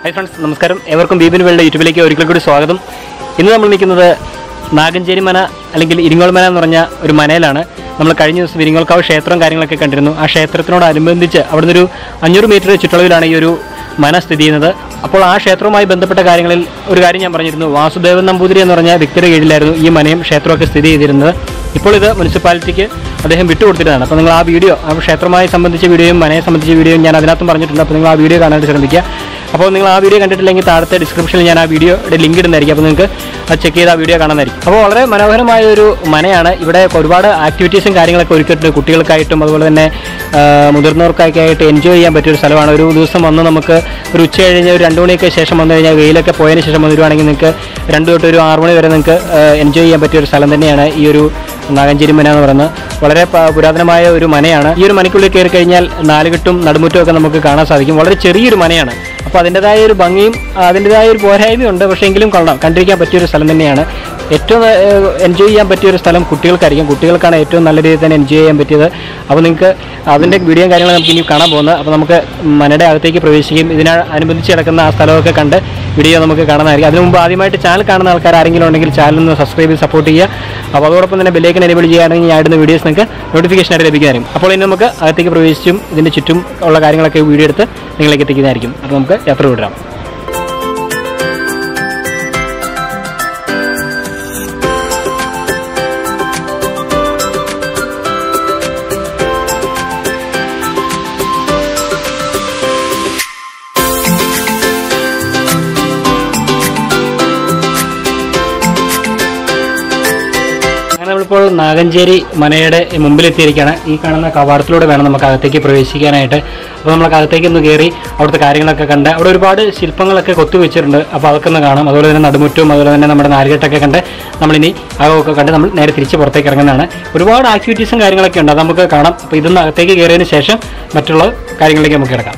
Hi friends നമസ്കാരം ഏവർക്കും ബീബിൻ world യൂട്യൂബിലേക്ക് ഒരിക്കൽ കൂടി സ്വാഗതം ഇന്ന് നമ്മൾ നിൽക്കുന്നത് നാഗഞ്ചേരി മന അല്ലെങ്കിൽ ഇരിങ്ങോൾ മന എന്ന് പറഞ്ഞ ഒരു മനയിലാണ് നമ്മൾ കഴിഞ്ഞ ദിവസം ഇരിങ്ങോൾക്കാവ് ക്ഷേത്രവും കാര്യങ്ങളൊക്കെ കണ്ടിരുന്നു ആ ക്ഷേത്രത്തിനോടനുബന്ധിച്ച് അവിടുന്ന് ഒരു അഞ്ഞൂറ് മീറ്റർ ചുറ്റളവിലാണ് ഈ ഒരു മന സ്ഥിതി ചെയ്യുന്നത് അപ്പോൾ ആ ക്ഷേത്രവുമായി ബന്ധപ്പെട്ട കാര്യങ്ങളിൽ ഒരു കാര്യം ഞാൻ പറഞ്ഞിരുന്നു വാസുദേവൻ നമ്പൂതിരി എന്ന് പറഞ്ഞ വ്യക്തിയുടെ കീഴിലായിരുന്നു ഈ മനയും ക്ഷേത്രമൊക്കെ സ്ഥിതി ചെയ്തിരുന്നത് ഇപ്പോൾ ഇത് മുനിസിപ്പാലിറ്റിക്ക് അദ്ദേഹം വിട്ടുകൊടുത്തിട്ടാണ് അപ്പോൾ നിങ്ങൾ ആ വീഡിയോ ആ ക്ഷേത്രവുമായി സംബന്ധിച്ച വീഡിയോയും മനയെ സംബന്ധിച്ച വീഡിയോയും ഞാൻ അതിനകത്തും പറഞ്ഞിട്ടുണ്ട് അപ്പോൾ നിങ്ങൾ ആ വീഡിയോ കാണാനായിട്ട് ശ്രമിക്കുക അപ്പോൾ നിങ്ങൾ ആ വീഡിയോ കണ്ടിട്ടില്ലെങ്കിൽ താഴത്തെ ഡിസ്ക്രിപ്ഷനിൽ ഞാൻ ആ വീഡിയോയുടെ ലിങ്ക് ഇടുന്നതായിരിക്കും അപ്പോൾ നിങ്ങൾക്ക് അത് ചെക്ക് ചെയ്ത് ആ വീഡിയോ കാണാനായിരിക്കും അപ്പോൾ വളരെ മനോഹരമായ ഒരു മനയാണ് ഇവിടെ ഒരുപാട് ആക്ടിവിറ്റീസും കാര്യങ്ങളൊക്കെ ഒരുക്കിയിട്ടുണ്ട് കുട്ടികൾക്കായിട്ടും അതുപോലെ തന്നെ ആ, മുതിർന്നവർക്കൊക്കെ ആയിട്ട് എൻജോയ് ചെയ്യാൻ പറ്റിയ ഒരു സ്ഥലമാണ് ഒരു ദിവസം വന്ന് നമുക്ക് ഒരു ഉച്ച കഴിഞ്ഞ് ഒരു രണ്ട് മണിയൊക്കെ ശേഷം വന്നു കഴിഞ്ഞാൽ വെയിലൊക്കെ പോയതിന് ശേഷം വന്നിരുവാണെങ്കിൽ നിങ്ങൾക്ക് രണ്ട് തൊട്ട് ഒരു ആറ് മണി വരെ നിങ്ങൾക്ക് എൻജോയ് ചെയ്യാൻ പറ്റിയ ഒരു സ്ഥലം തന്നെയാണ് ഈ ഒരു നാഗഞ്ചേരി മന എന്ന് പറയുന്നത് വളരെ പ- പുരാതനമായ ഒരു മനയാണ് ഈ ഒരു മനയ്ക്കുള്ളിൽ കയറി കഴിഞ്ഞാൽ നാലുകെട്ടും നടുമുറ്റും ഒക്കെ നമുക്ക് കാണാൻ സാധിക്കും വളരെ ചെറിയൊരു മനയാണ് അപ്പോൾ അതിൻ്റെതായ ഒരു ഭംഗിയും അതിൻ്റെതായ ഒരു പോരായ്മയും ഉണ്ട് പക്ഷേ എങ്കിലും കൊള്ളാം കണ്ടിരിക്കാൻ പറ്റിയ ഒരു സ്ഥലം തന്നെയാണ് ഏറ്റവും എൻജോയ് ചെയ്യാൻ പറ്റിയ ഒരു സ്ഥലം കുട്ടികൾക്കായിരിക്കും കുട്ടികൾക്കാണ് ഏറ്റവും നല്ല രീതിയിൽ തന്നെ എൻജോയ് ചെയ്യാൻ പറ്റിയത് അപ്പോൾ നിങ്ങൾക്ക് അതിൻ്റെ വീഡിയോയും കാര്യങ്ങളും നമുക്ക് ഇനി കാണാൻ പോകുന്നത് അപ്പോൾ നമുക്ക് മനയുടെ അകത്തേക്ക് പ്രവേശിക്കുകയും ഇതിനെ അനുബന്ധിച്ച് കിടക്കുന്ന ആ സ്ഥലമൊക്കെ കണ്ട് വീഡിയോ നമുക്ക് കാണാനായിരിക്കും അതിനു മുമ്പ് ആദ്യമായിട്ട് ചാനൽ കാണുന്ന ആൾക്കാർ ആരെങ്കിലും ഉണ്ടെങ്കിൽ ചാനൽ ഒന്ന് സബ്സ്ക്രൈബ് ചെയ്ത് സപ്പോർട്ട് ചെയ്യുക അപ്പോൾ അതോടൊപ്പം തന്നെ ബെല്ലേക്കൻ എനേബിൾ ചെയ്യുകയാണെങ്കിൽ ഞാൻ ഇടുന്ന വീഡിയോസ് നിങ്ങൾക്ക് നോട്ടിഫിക്കേഷൻ ആയിട്ട് ലഭിക്കുന്നതായിരിക്കും അപ്പോൾ ഇനി നമുക്ക് അകത്തേക്ക് പ്രവേശിച്ചും ഇതിൻ്റെ ചുറ്റും ഉള്ള കാര്യങ്ങളൊക്കെ വീഡിയോ എടുത്ത് നിങ്ങളിലേക്ക് എത്തിക്കുന്നതായിരിക്കും അപ്പോൾ നമുക്ക് യാത്ര വിടാം അങ്ങനെ നമ്മളിപ്പോൾ നാഗഞ്ചേരി മനയുടെ മുമ്പിലെത്തിയിരിക്കുകയാണ് ഈ കാണുന്ന കവാടത്തിലൂടെ വേണം നമുക്ക് അകത്തേക്ക് പ്രവേശിക്കാനായിട്ട് അപ്പോൾ നമുക്ക് അകത്തേക്ക് ഒന്ന് കയറി അവിടുത്തെ കാര്യങ്ങളൊക്കെ കണ്ട് അവിടെ ഒരുപാട് ശില്പങ്ങളൊക്കെ കൊത്തി വെച്ചിട്ടുണ്ട് അപ്പോൾ അതൊക്കെ ഒന്ന് കാണാം അതുപോലെ തന്നെ നടുമുറ്റും അതുപോലെ തന്നെ നമ്മുടെ നാലുകെട്ടൊക്കെ കണ്ട് നമ്മളിനി അകമൊക്കെ കണ്ട് നമ്മൾ നേരെ തിരിച്ച് പുറത്തേക്ക് ഇറങ്ങുന്നതാണ് ഒരുപാട് ആക്ടിവിറ്റീസും കാര്യങ്ങളൊക്കെ ഉണ്ട് അത് നമുക്ക് കാണാം അപ്പോൾ ഇതൊന്ന് അകത്തേക്ക് കയറിയതിന് ശേഷം മറ്റുള്ള കാര്യങ്ങളിലേക്ക് നമുക്ക് കിടക്കാം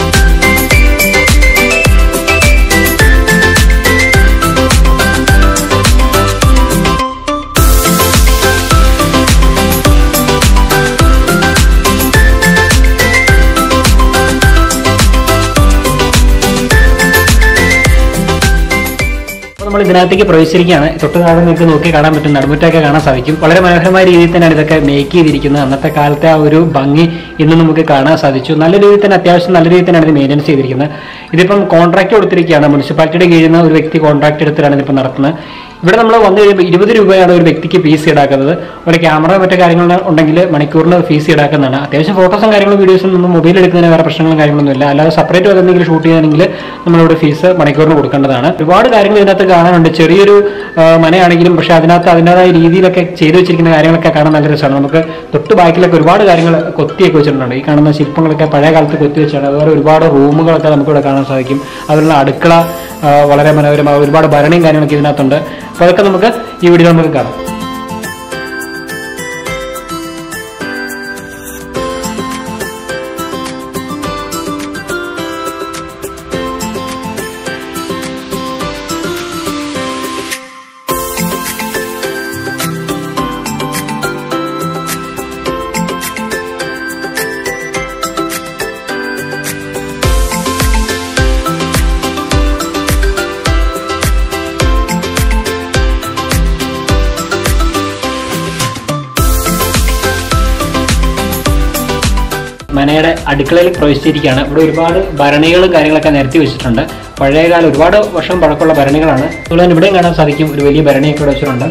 അപ്പോൾ നമ്മൾ ഇതിനകത്തേക്ക് പ്രവേശിച്ചിരിക്കുകയാണ് തൊട്ട് താഴെ നിങ്ങൾക്ക് നോക്കി കാണാൻ പറ്റും നടുമുറ്റൊക്കെ കാണാൻ സാധിക്കും വളരെ മനോഹരമായ രീതിയിൽ തന്നെയാണ് ഇതൊക്കെ മേക്ക് ചെയ്തിരിക്കുന്നത് അന്നത്തെ കാലത്തെ ആ ഒരു ഭംഗി ഇന്ന് നമുക്ക് കാണാൻ സാധിച്ചു നല്ല രീതിയിൽ തന്നെ അത്യാവശ്യം നല്ല രീതിയിൽ തന്നെയാണ് ഇത് മെയിൻ്റെനൻസ് ചെയ്തിരിക്കുന്നത് ഇതിപ്പം കോൺട്രാക്ട് കൊടുത്തിരിക്കുകയാണ് മുനിസിപ്പാലിറ്റിയുടെ കീഴിൽ നിന്ന് ഒരു വ്യക്തി കോൺട്രാക്ട് എടുത്തിട്ടാണ് ഇതിപ്പോൾ നടത്തുന്നത് ഇവിടെ നമ്മൾ വന്നു കഴിയുമ്പോൾ ഇരുപത് രൂപയാണ് ഒരു വ്യക്തിക്ക് ഫീസ് ഈടാക്കുന്നത് ഒരു ക്യാമറ മറ്റു കാര്യങ്ങൾ ഉണ്ടെങ്കിൽ മണിക്കൂറിന് ഫീസ് ഈടാക്കുന്നതാണ് അത്യാവശ്യം ഫോട്ടോസും കാര്യങ്ങളും വീഡിയോസും നമ്മൾ മൊബൈൽ എടുക്കുന്നതിന് വേറെ പ്രശ്നങ്ങളും കാര്യങ്ങളൊന്നും ഇല്ല അല്ലാതെ സെപ്പറേറ്റ് എന്തെങ്കിലും ഷൂട്ട് ചെയ്യുകയാണെങ്കിൽ നമ്മളിവിടെ ഫീസ് മണിക്കൂറിന് കൊടുക്കേണ്ടതാണ് ഒരുപാട് കാര്യങ്ങൾ ഇതിനകത്ത് കാണാനുണ്ട് ചെറിയൊരു ആ, മനയാണെങ്കിലും പക്ഷേ അതിനകത്ത് അതിൻ്റെതായ രീതിയിലൊക്കെ ചെയ്തു വെച്ചിരിക്കുന്ന കാര്യങ്ങളൊക്കെ കാണാൻ നല്ല രസമാണ് നമുക്ക് തൊട്ട് ബാക്കിലൊക്കെ ഒരുപാട് കാര്യങ്ങൾ കൊത്തിയൊക്കെ വെച്ചിട്ടുണ്ട് ഈ കാണുന്ന ശില്പങ്ങളൊക്കെ പഴയ കാലത്ത് കൊത്തി വെച്ചാണ് അതുപോലെ ഒരുപാട് റൂമുകളൊക്കെ നമുക്കിവിടെ കാണാൻ സാധിക്കും അതുപോലെ അടുക്കള ആ, വളരെ മനോഹരമായ ഒരുപാട് ഭരണിയും കാര്യങ്ങളൊക്കെ ഇതിനകത്തുണ്ട് അപ്പോൾ അതൊക്കെ നമുക്ക് ഈ വീഡിയോ നമുക്ക് കാണാം മനയുടെ അടുക്കളയിൽ പ്രവേശിച്ചിരിക്കുകയാണ് ഇവിടെ ഒരുപാട് ഭരണികളും കാര്യങ്ങളൊക്കെ നിരത്തി വെച്ചിട്ടുണ്ട് പഴയകാല ഒരുപാട് വർഷം പഴക്കമുള്ള ഭരണികളാണ് അതുപോലെ തന്നെ ഇവിടെയും കാണാൻ സാധിക്കും ഒരു വലിയ ഭരണിയൊക്കെ ഇവിടെ വെച്ചിട്ടുണ്ട്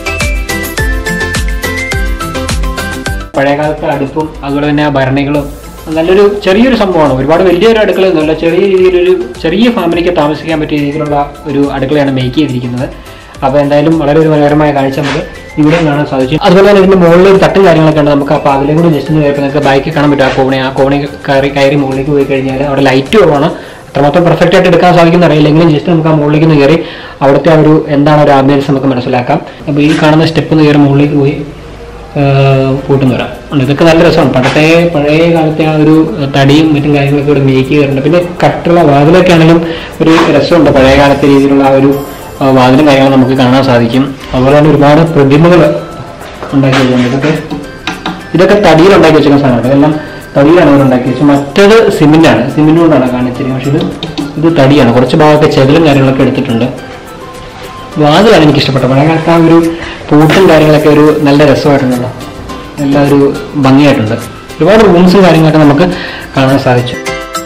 പഴയകാലത്തെ അടുപ്പും അതുപോലെ തന്നെ ആ ഭരണികളും നല്ലൊരു ചെറിയൊരു സംഭവമാണ് ഒരുപാട് വലിയൊരു അടുക്കളയൊന്നുമല്ല ചെറിയ രീതിയിലൊരു ചെറിയ ഫാമിലിക്ക് താമസിക്കാൻ പറ്റിയ രീതിയിലുള്ള ഒരു അടുക്കളയാണ് മേക്ക് ചെയ്തിരിക്കുന്നത് അപ്പോൾ എന്തായാലും വളരെ ഒരു മനോഹരമായ കാഴ്ച നമുക്ക് ഇവിടെ കാണാൻ സാധിച്ചു അതുപോലെ തന്നെ ഇതിന്റെ മുകളിൽ ഒരു തട്ടും കാര്യങ്ങളൊക്കെ ഉണ്ട് നമുക്ക് അപ്പോൾ അതിലും കൂടി ജസ്റ്റ് ഒന്ന് കയറി നിങ്ങൾക്ക് ബൈക്കിൽ കാണാൻ പറ്റും ആ കോണി ആ കോണി കയറി കയറി മുകളിലേക്ക് പോയി കഴിഞ്ഞാൽ അവിടെ ലൈറ്റ് കുറവാണ് അത്രമാത്രം പെർഫെക്റ്റ് ആയിട്ട് എടുക്കാൻ സാധിക്കുന്ന അറിയില്ലെങ്കിലും ജസ്റ്റ് നമുക്ക് ആ മുകളിലേക്ക് ഒന്ന് കയറി അവിടുത്തെ ആ ഒരു എന്താണ് ഒരു ആംബിയൻസ് നമുക്ക് മനസ്സിലാക്കാം അപ്പോൾ ഈ കാണുന്ന സ്റ്റെപ്പ് ഒന്ന് കയറി മുകളിലേക്ക് പോയി കൂട്ടുന്ന വരാം ഉണ്ട്. ഇതൊക്കെ നല്ല രസമാണ് പണ്ടത്തെ പഴയ കാലത്തെ ആ ഒരു തടിയും മറ്റും കാര്യങ്ങളൊക്കെ ഇവിടെ മേക്ക് ചെയ്യാറുണ്ട് പിന്നെ കട്ടുള്ള വാതിലൊക്കെ ആണെങ്കിലും ഒരു രസമുണ്ട് പഴയ കാലത്തെ രീതിയിലുള്ള ആ ഒരു ആ, വാതിലും കാര്യങ്ങളും നമുക്ക് കാണാൻ സാധിക്കും അതുപോലെ തന്നെ ഒരുപാട് പ്രതിമകൾ ഉണ്ടാക്കി വെച്ചിട്ടുണ്ട് ഇതൊക്കെ ഇതൊക്കെ തടിയിൽ ഉണ്ടാക്കി വെച്ചിരിക്കുന്ന സാധനമാണ് ഇതെല്ലാം തടിയിലാണ് ഇവർ ഉണ്ടാക്കി വെച്ചത് മറ്റേത് സിമെന്റ് ആണ് സിമെന്റ് കൊണ്ടാണ് കാണിച്ചിരിക്കുന്നത് പക്ഷെ ഇത് ഇത് തടിയാണ് കുറച്ച് ഭാഗമൊക്കെ ചെതലും കാര്യങ്ങളൊക്കെ എടുത്തിട്ടുണ്ട് വാതിലാണ് എനിക്ക് ഇഷ്ടപ്പെട്ടത് പഴയ കാലത്ത് ആ ഒരു പൂട്ടും കാര്യങ്ങളൊക്കെ ഒരു നല്ല രസമായിട്ടുണ്ടല്ലോ നല്ല ഒരു ഭംഗിയായിട്ടുണ്ട് ഒരുപാട് റൂംസും കാര്യങ്ങളൊക്കെ നമുക്ക് കാണാൻ സാധിച്ചു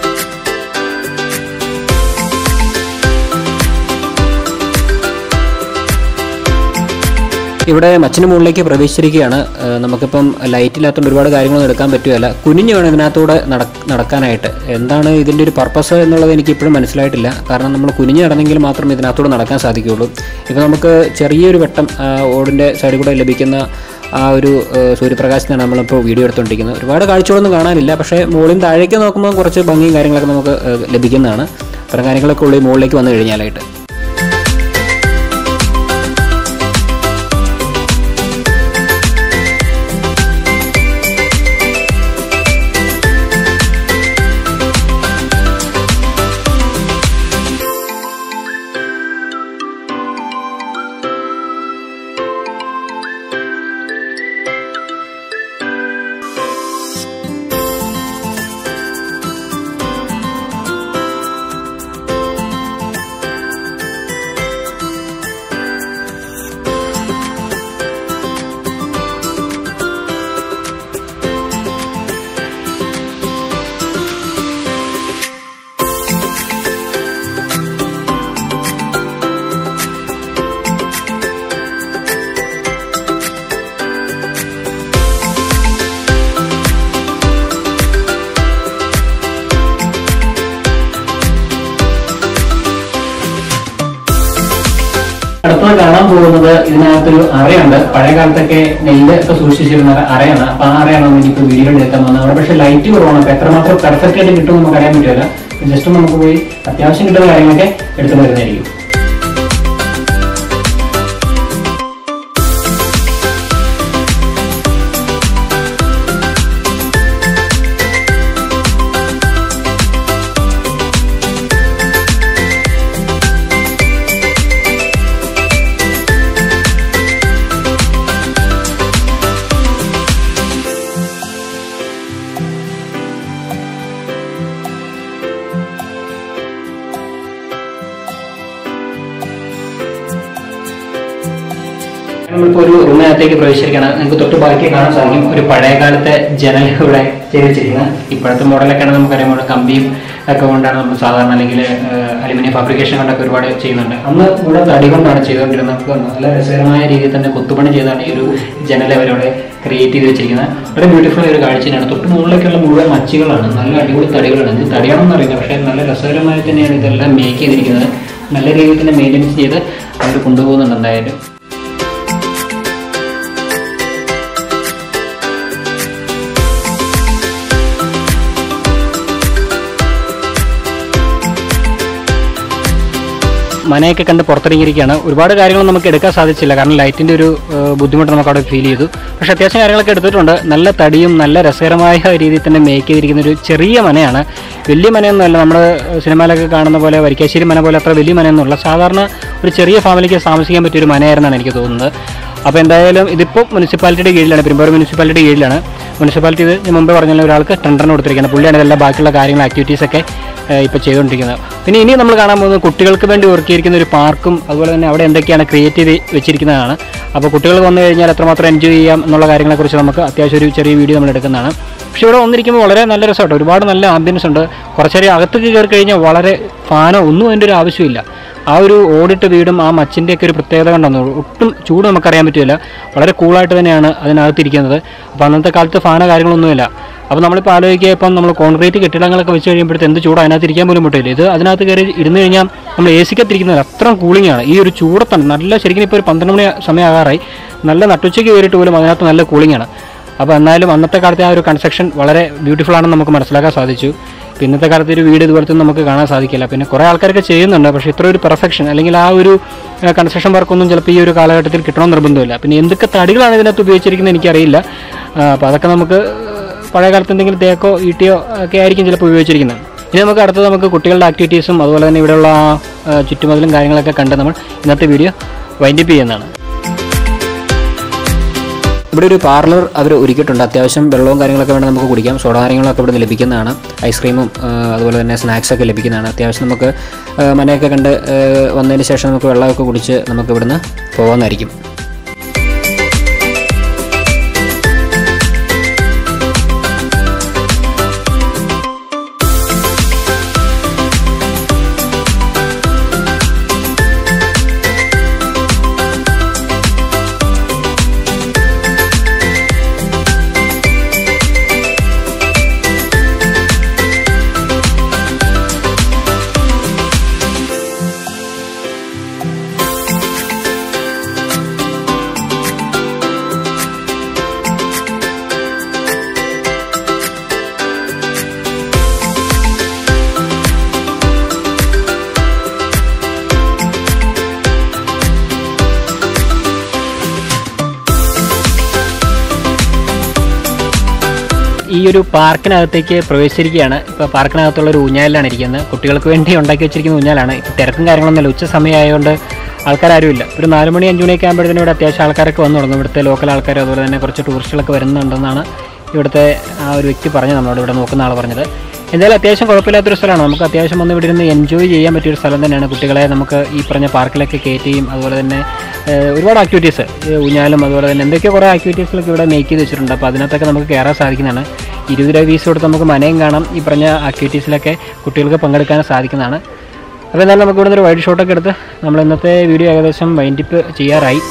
ഇവിടെ മച്ചിന് മുകളിലേക്ക് പ്രവേശിച്ചിരിക്കുകയാണ് ഏഹ് നമുക്കിപ്പം ലൈറ്റ് ഇല്ലാത്തതുകൊണ്ട് ഒരുപാട് കാര്യങ്ങളൊന്നും എടുക്കാൻ പറ്റുകയല്ല കുനിഞ്ഞ് വേണം ഇതിനകത്തൂടെ നട- നടക്കാനായിട്ട് എന്താണ് ഇതിൻ്റെ ഒരു പർപ്പസ് എന്നുള്ളത് എനിക്ക് ഇപ്പോഴും മനസ്സിലായിട്ടില്ല കാരണം നമ്മൾ കുനിഞ്ഞ് നടന്നെങ്കിൽ മാത്രമേ ഇതിനകത്തൂടെ നടക്കാൻ സാധിക്കുകയുള്ളൂ ഇപ്പോൾ നമുക്ക് ചെറിയൊരു വെട്ടം ആ, ഓടിൻ്റെ സൈഡിൽ കൂടെ ലഭിക്കുന്ന ആ ഒരു ഏഹ് സൂര്യപ്രകാശത്തിനാണ് നമ്മളിപ്പോൾ വീഡിയോ എടുത്തുകൊണ്ടിരിക്കുന്നത് ഒരുപാട് കാഴ്ചകളൊന്നും കാണാനില്ല പക്ഷേ മുകളിൽ നിന്ന് താഴേക്ക് നോക്കുമ്പോൾ കുറച്ച് ഭംഗിയും കാര്യങ്ങളൊക്കെ നമുക്ക് ഏഹ് ലഭിക്കുന്നതാണ് അത്തരം കാര്യങ്ങളൊക്കെ ഉള്ളിൽ മുകളിലേക്ക് വന്നു കഴിഞ്ഞാലായിട്ട് അടുത്തത് കാണാൻ പോകുന്നത് ഇതിനകത്തൊരു അറയുണ്ട് പഴയ കാലത്തൊക്കെ നെല്ല് ഒക്കെ സൂക്ഷിച്ചിരുന്ന അറയാണ് അപ്പൊ ആ അറയാണ് നമ്മൾ ഇപ്പൊ വീഡിയോയിൽ എടുക്കാൻ വന്നത് അവിടെ പക്ഷേ ലൈറ്റ് കുറവാണ് അപ്പൊ എത്രമാത്രം പെർഫെക്റ്റ് ആയിട്ട് കിട്ടും നമുക്ക് അറിയാൻ പറ്റില്ല ജസ്റ്റ് നമുക്ക് പോയി അത്യാവശ്യം കിട്ടുന്ന കാര്യങ്ങളൊക്കെ എടുത്തു വരുന്നതായിരിക്കും നമ്മളിപ്പോ ഒരു റൂമിനകത്തേക്ക് പ്രവേശിച്ചിരിക്കുകയാണ് നിങ്ങൾക്ക് തൊട്ട് ബാക്കി കാണാൻ സാധിക്കും ഒരു പഴയ കാലത്തെ ജനൽ ഇവിടെ ചെയ്ത് വെച്ചിരിക്കുന്നത് ഇപ്പോഴത്തെ മോഡലൊക്കെയാണ് നമുക്കറിയാം ഇവിടെ കമ്പിയും ഒക്കെ കൊണ്ടാണ് നമ്മൾ സാധാരണ അല്ലെങ്കിൽ അലുമിനിയം ഫാബ്രിക്കേഷൻ കൊണ്ടൊക്കെ ഒരുപാട് ചെയ്യുന്നുണ്ട് അന്ന് ഇവിടെ തടി കൊണ്ടാണ് ചെയ്തുകൊണ്ടിരുന്നത് നമുക്ക് നല്ല രസകരമായ രീതിയിൽ തന്നെ കൊത്തുപണി ചെയ്താണ് ഈ ഒരു ജനൽ അവരവിടെ ക്രിയേറ്റ് ചെയ്ത് വെച്ചിരിക്കുന്നത് വളരെ ബ്യൂട്ടിഫുൾ ഒരു കാഴ്ചയാണ് തൊട്ട് മുകളിലേക്കുള്ള മുഴുവൻ മച്ചികളാണ് നല്ല അടിപൊളി തടികളാണ് ഇത് തടിയാണെന്ന് അറിയില്ല പക്ഷേ നല്ല രസകരമായി തന്നെയാണ് ഇതെല്ലാം മേക്ക് ചെയ്തിരിക്കുന്നത് നല്ല രീതിയിൽ തന്നെ മെയിൻ്റെനൻസ് ചെയ്ത് അവർ കൊണ്ടുപോകുന്നുണ്ട് എന്തായാലും മനയൊക്കെ കണ്ട് പുറത്തിറങ്ങിയിരിക്കുകയാണ് ഒരുപാട് കാര്യങ്ങൾ നമുക്ക് എടുക്കാൻ സാധിച്ചില്ല കാരണം ലൈറ്റിൻ്റെ ഒരു ഏഹ്, ബുദ്ധിമുട്ട് നമുക്ക് അവിടെ ഫീൽ ചെയ്തു പക്ഷേ അത്യാവശ്യം കാര്യങ്ങളൊക്കെ എടുത്തിട്ടുണ്ട് നല്ല തടിയും നല്ല രസകരമായ രീതിയിൽ തന്നെ മേക്ക് ചെയ്തിരിക്കുന്ന ഒരു ചെറിയ മനയാണ് വലിയ മനയൊന്നുമല്ല നമ്മൾ സിനിമയിലൊക്കെ കാണുന്ന പോലെ വരിക്കാശ്ശേരി മന പോലെ അത്ര വലിയ മനയൊന്നുമല്ല സാധാരണ ഒരു ചെറിയ ഫാമിലിക്ക് താമസിക്കാൻ പറ്റിയ ഒരു മനയായിരുന്നാണ് എനിക്ക് തോന്നുന്നത് അപ്പോൾ എന്തായാലും ഇതിപ്പോൾ മുനിസിപ്പാലിറ്റിയുടെ കീഴിലാണ് പെരുമ്പാവൂർ മുനിസിപ്പാലിറ്റിയുടെ കീഴിലാണ് മുനിസിപ്പാലിറ്റി ഇത് ഞാൻ മുമ്പേ പറഞ്ഞ ഒരാൾക്ക് ടെൻഡറിന് കൊടുത്തിരിക്കുന്നത് പുള്ളിയാണ് ഇതെല്ലാം ബാക്കിയുള്ള കാര്യങ്ങൾ ആക്ടിവിറ്റീസൊക്കെ ഇപ്പോൾ ചെയ്തുകൊണ്ടിരിക്കുന്നത് പിന്നെ ഇനി നമ്മൾ കാണാൻ പോകുന്നത് കുട്ടികൾക്ക് വേണ്ടി ഒരുക്കിയിരിക്കുന്ന ഒരു പാർക്കും അതുപോലെ തന്നെ അവിടെ എന്തൊക്കെയാണ് ക്രിയേറ്റ് ചെയ്ത് വെച്ചിരിക്കുന്നതാണ് അപ്പോൾ കുട്ടികൾ വന്നു കഴിഞ്ഞാൽ എത്രമാത്രം എൻജോയ് ചെയ്യാം എന്നുള്ള കാര്യങ്ങളെക്കുറിച്ച് നമുക്ക് അത്യാവശ്യം ഒരു ചെറിയ വീഡിയോ നമ്മൾ എടുക്കുന്നതാണ് പക്ഷേ ഇവിടെ വന്നിരിക്കുമ്പോൾ വളരെ നല്ല രസമായിട്ട് ഒരുപാട് നല്ല ആംബിയൻസ് ഉണ്ട് കുറച്ചേരം അകത്തേക്ക് കയറി കഴിഞ്ഞാൽ വളരെ ഫാനോ ഒന്നും അതിൻ്റെ ഒരു ആവശ്യമില്ല ആ ഒരു ഓടിട്ട് വീടും ആ മച്ചിൻ്റെ ഒക്കെ ഒരു പ്രത്യേകത കണ്ടെന്നു ഒട്ടും ചൂട് നമുക്കറിയാൻ പറ്റില്ല വളരെ കൂളായിട്ട് തന്നെയാണ് അതിനകത്തിരിക്കുന്നത് അപ്പോൾ അന്നത്തെ കാലത്ത് ഫാനോ കാര്യങ്ങളൊന്നുമില്ല അപ്പോൾ നമ്മളിപ്പോൾ ആലോചിക്കുക ഇപ്പം നമ്മൾ കോൺക്രീറ്റ് കെട്ടിടങ്ങളൊക്കെ വെച്ച് കഴിയുമ്പോഴത്തെ എന്ത് ചൂട് അതിനകത്ത് ഇരിക്കാൻ പോലും പറ്റില്ല ഇത് അതിനകത്ത് കയറി ഇരുന്ന് കഴിഞ്ഞാൽ നമ്മൾ എ സിക്കത്തിരിക്കുന്നത് അത്രയും കൂളിംഗ് ആണ് ഈ ഒരു ചൂടത്താണ് നല്ല ശരിക്കും ഇപ്പോൾ ഒരു പന്ത്രണ്ട് മണി സമയമാകാറായി നല്ല നട്ടുച്ചയ്ക്ക് കയറിയിട്ട് പോലും അതിനകത്ത് നല്ല കൂളിംഗ് ആണ് അപ്പോൾ എന്നാലും അന്നത്തെ കാലത്തെ ആ ഒരു കൺസ്ട്രക്ഷൻ വളരെ ബ്യൂട്ടിഫുൾ ആണെന്ന് നമുക്ക് മനസ്സിലാക്കാൻ സാധിച്ചു പിന്നെ ഇന്നത്തെ കാലത്ത് ഒരു വീട് ഇതുപോലത്തെ നമുക്ക് കാണാൻ സാധിക്കില്ല പിന്നെ കുറേ ആൾക്കാരൊക്കെ ചെയ്യുന്നുണ്ട് പക്ഷേ ഇത്ര ഒരു പെർഫെക്ഷൻ അല്ലെങ്കിൽ ആ ഒരു കൺസ്ട്രക്ഷൻ വർക്കൊന്നും ചിലപ്പോൾ ഈ ഒരു കാലഘട്ടത്തിൽ കിട്ടണമെന്ന് നിർബന്ധമില്ല പിന്നെ എന്തൊക്കെ തടികളാണ് ഇതിനകത്ത് ഉപയോഗിച്ചിരിക്കുന്നത് എനിക്കറിയില്ല അപ്പോൾ അതൊക്കെ നമുക്ക് പഴയ കാലത്ത് എന്തെങ്കിലും തേക്കോ ഈട്ടിയോ ഒക്കെ ആയിരിക്കും ചിലപ്പോൾ ഉപയോഗിച്ചിരിക്കുന്നത് ഇനി നമുക്ക് അടുത്തത് നമുക്ക് കുട്ടികളുടെ ആക്ടിവിറ്റീസും അതുപോലെ തന്നെ ഇവിടെയുള്ള ആ, ആ, ചുറ്റുമതിലും കാര്യങ്ങളൊക്കെ കണ്ട് നമ്മൾ ഇന്നത്തെ വീഡിയോ വൈൻഡപ്പ് ചെയ്യുന്നതാണ് ഇവിടെ ഒരു പാർലർ അവർ ഒരുക്കിയിട്ടുണ്ട് അത്യാവശ്യം വെള്ളവും കാര്യങ്ങളൊക്കെ വേണം നമുക്ക് കുടിക്കാം സോഡ കാര്യങ്ങളൊക്കെ ഇവിടെ നിന്ന് ലഭിക്കുന്നതാണ് ഐസ്ക്രീമും ആ, അതുപോലെ തന്നെ സ്നാക്സൊക്കെ ലഭിക്കുന്നതാണ് അത്യാവശ്യം നമുക്ക് ആ, മനയൊക്കെ കണ്ട് ആ, വന്നതിന് ശേഷം നമുക്ക് വെള്ളമൊക്കെ കുടിച്ച് നമുക്ക് ഇവിടുന്ന് പോകാമെന്നായിരിക്കും ഈ ഒരു പാർക്കിനകത്തേക്ക് പ്രവേശിച്ചിരിക്കുകയാണ് ഇപ്പോൾ പാർക്കിനകത്തുള്ള ഒരു ഊഞ്ഞാലിലാണ് ഇരിക്കുന്നത് കുട്ടികൾക്ക് വേണ്ടി ഉണ്ടാക്കി വെച്ചിരിക്കുന്ന ഊഞ്ഞാലാണ് ഇപ്പോൾ തിരക്കും കാര്യങ്ങളൊന്നുമില്ല ഉച്ച സമയമായതുകൊണ്ട് ആൾക്കാരാരുമില്ല ഒരു നാല് മണി അഞ്ച് മണിയൊക്കെ ആകുമ്പോഴത്തേനും ഇവിടെ അത്യാവശ്യം ആൾക്കാരൊക്കെ വന്നു തുടങ്ങും ഇവിടുത്തെ ലോക്കൽ ആൾക്കാർ അതുപോലെ തന്നെ കുറച്ച് ടൂറിസ്റ്റുകളൊക്കെ വരുന്നുണ്ടെന്നാണ് ഇവിടുത്തെ ആ ഒരു വ്യക്തി പറഞ്ഞത് നമ്മളോട് ഇവിടെ നോക്കുന്ന ആൾ പറഞ്ഞത് എന്തായാലും അത്യാവശ്യം കുഴപ്പമില്ലാത്തൊരു സ്ഥലമാണ് നമുക്ക് അത്യാവശ്യം വന്ന് ഇവിടെ ഇരുന്ന് എൻജോയ് ചെയ്യാൻ പറ്റിയൊരു സ്ഥലം തന്നെയാണ് കുട്ടികളെ നമുക്ക് ഈ പറഞ്ഞ പാർക്കിലൊക്കെ കയറ്റുകയും അതുപോലെ തന്നെ ഏഹ്, ഒരുപാട് ആക്ടിവിറ്റീസ് ഊഞ്ഞാലും അതുപോലെ തന്നെ എന്തൊക്കെയോ കുറേ ആക്ടിവിറ്റീസിലൊക്കെ ഇവിടെ മേക്ക് ചെയ്ത് വെച്ചിട്ടുണ്ട് അപ്പോൾ അതിനകത്തൊക്കെ നമുക്ക് കയറാൻ സാധിക്കുന്നതാണ് ഇരുപത് രൂപ ഫീസ് കൊടുത്ത് നമുക്ക് മനയും കാണാം ഈ പറഞ്ഞ ആക്ടിവിറ്റീസിലൊക്കെ കുട്ടികൾക്ക് പങ്കെടുക്കാൻ സാധിക്കുന്നതാണ് അപ്പോൾ എന്തായാലും നമുക്ക് ഇവിടെ ഒരു വൈഡ് ഷോട്ടൊക്കെ എടുത്ത് നമ്മൾ ഇന്നത്തെ വീഡിയോ ഏകദേശം വൈൻഡിപ്പ് ചെയ്യാറായി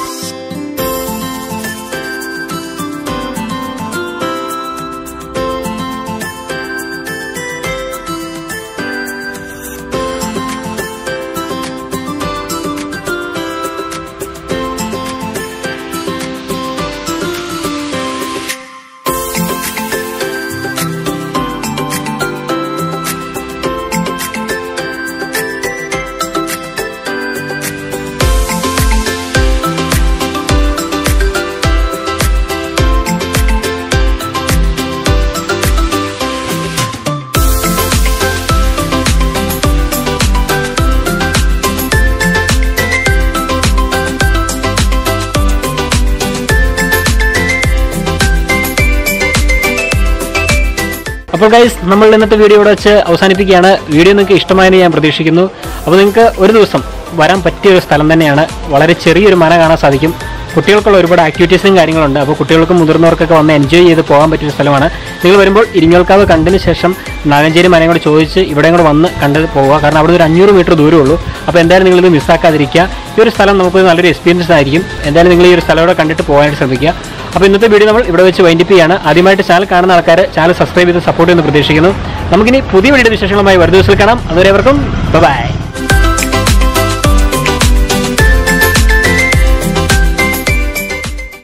അപ്പോൾ ഗൈസ് നമ്മൾ ഇന്നത്തെ വീഡിയോ ഇവിടെ വെച്ച് അവസാനിപ്പിക്കുകയാണ് വീഡിയോ നിങ്ങൾക്ക് ഇഷ്ടമായെന്ന് ഞാൻ പ്രതീക്ഷിക്കുന്നു അപ്പോൾ നിങ്ങൾക്ക് ഒരു ദിവസം വരാൻ പറ്റിയ ഒരു സ്ഥലം തന്നെയാണ് വളരെ ചെറിയൊരു മന കാണാൻ സാധിക്കും കുട്ടികൾക്കുള്ള ഒരുപാട് ആക്ടിവിറ്റീസും കാര്യങ്ങളുണ്ട് അപ്പോൾ കുട്ടികൾക്കും മുതിർന്നവർക്കൊക്കെ വന്ന് എൻജോയ് ചെയ്ത് പോകാൻ പറ്റിയ സ്ഥലമാണ് നിങ്ങൾ വരുമ്പോൾ ഇരിങ്ങൽക്കാവ് കണ്ടതിന് ശേഷം നാഗഞ്ചേരി മനയും കൂടെ ചോദിച്ച് ഇവിടെ കൂടെ വന്ന് കണ്ടത് പോവുക കാരണം അവിടെ ഒരു അഞ്ഞൂറ് മീറ്റർ ദൂരമുള്ളൂ അപ്പോൾ എന്തായാലും നിങ്ങളിത് മിസ്സാക്കാതിരിക്കുക ഈ ഒരു സ്ഥലം നമുക്ക് നല്ലൊരു എക്സ്പീരിയൻസ് ആയിരിക്കും എന്തായാലും നിങ്ങൾ ഈ ഒരു സ്ഥലം ഇവിടെ കണ്ടിട്ട് പോകാനായിട്ട് ശ്രമിക്കുക അപ്പോൾ ഇന്നത്തെ വീഡിയോ നമ്മൾ ഇവിടെ വെച്ച് വൈൻഡിപ്പ് ചെയ്യാണ് ആദ്യമായിട്ട് ചാനൽ കാണുന്ന ആൾക്കാർ ചാനൽ സബ്സ്ക്രൈബ് ചെയ്ത് സപ്പോർട്ട് ചെയ്യുന്ന പ്രതീക്ഷിക്കുന്നു നമുക്കിനി പുതിയ വീഡിയോ വിശേഷങ്ങളുമായി വരുന്ന ദിവസത്തിൽ കാണാം അതുവരെ അവർക്കും ബൈ